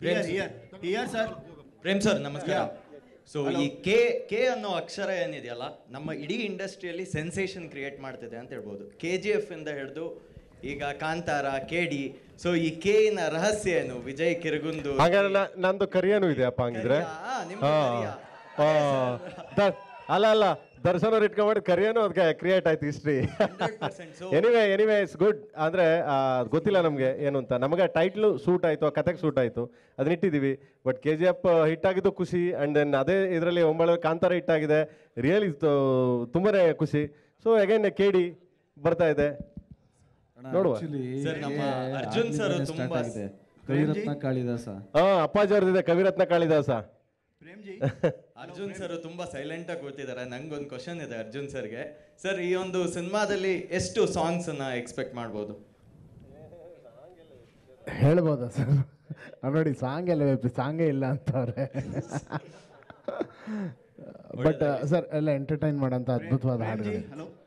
Here here here sir Prem sir ನಮಸ್ಕಾರ Yeah. So ಈ K K ಅನ್ನೋ ಅಕ್ಷರ ಏನಿದೆಯಲ್ಲ ನಮ್ಮ ಇಡೀ ಇಂಡಸ್ಟ್ರಿಯಲ್ಲಿ ಸೆನ್ಸೇಷನ್ ಕ್ರಿಯೇಟ್ ಮಾಡ್ತಿದೆ ಅಂತ ಹೇಳ್ಬೋದು ಕೆ ಜಿ ಎಫ್ ಇಂದ ಹಿಡಿದು ಈಗ ಕಾಂತಾರ ಕೆ ಡಿ ಸೊ ಈ ಕೆ ನ ರಹಸ್ಯ ಏನು ವಿಜಯ್ ಕಿರಗುಂದು ಹಾಗಾದ್ರೆ ನಾ- ನಂದು ಕರಿಯನು ಇದೆ ಅಪ್ಪ ಹಂಗಿದ್ರೆ ಕರಿಯ? ನಿಮ್ದು ಹಾ. ಕರಿಯ? ಆ, ದ- ಅಲ್ಲ ಅಲ್ಲ ದರ್ಶನ್ ಅವ್ರು ಇಟ್ಕೊಂಡ್ಬಿಟ್ಟು ಕರಿಯನು ಅದಕ್ಕೆ ಕ್ರಿಯೇಟ್ ಆಯ್ತು history 100% so- anyway anyway it's good ಅಂದ್ರೆ ಆ, ಗೊತ್ತಿಲ್ಲ ನಮಗೆ ಏನು ಅಂತ ನಮಗೆ ಟೈಟ್ಲು ಸೂಟ್ ಆಯ್ತು ಆ ಕತೆಗೆ ಸೂಟ್ ಆಯ್ತು ಅದನ್ನ ಇಟ್ಟಿದ್ದೀವಿ but K G F hit ಆಗಿದ್ದು ಖುಷಿ ಅಂಡ್ ದೆನ್ ಅದೇ ಇದರಲ್ಲಿ ಒಂಬಳೆ ಕಾಂತಾರ ಹಿಟ್ ಆಗಿದೆ ರಿಯಲಿ ತುಂಬಾನೇ ಖುಷಿ ಸೊ ಅಗೈನ್ ಕೆ ಡಿ ಬರ್ತಾ ಇದೆ ನೋಡುವ Sir, ನಮ್ಮ ಅರ್ಜುನ್ sir ತುಂಬಾ- ಕವಿರತ್ನ ಕಾಳಿದಾಸ ಹಾ ಅಪ್ಪಾಜಿ ಅವ್ರದ್ದಿದೆ ಕವಿರತ್ನ ಕಾಳಿದಾಸ ಪ್ರೇಮ್ ಜಿ ಅರ್ಜುನ್ ಸರ್ ತುಂಬಾ ಸೈಲೆಂಟ್ ಆಗಿ ಕೂತಿದ್ದಾರೆ ನಂಗೊಂದು ಕ್ವಶನ್ ಇದೆ ಅರ್ಜುನ್ ಸರ್ಗೆ ಸರ್ ಈ ಒಂದು ಸಿನಿಮಾದಲ್ಲಿ ಎಷ್ಟು ಸಾಂಗ್ಸ್ ಅನ್ನ ಎಕ್ಸ್ಪೆಕ್ಟ್ ಮಾಡ್ಬೋದು ಹೇಳ್ಬೋದಾ ಸರ್ ನೋಡಿ ಸಾಂಗ್ ಎಲ್ಲ ಸಾಂಗೇ ಇಲ್ಲ ಅಂತವ್ರೆ ಬಟ್ ಸರ್ ಎಲ್ಲ ಎಂಟರ್ಟೈನ್ ಮಾಡೋಂಥ ಅದ್ಭುತವಾದ ಪ್ರೇಮ್ ಜಿ ಹಾಡುಗಳು ಹಲೋ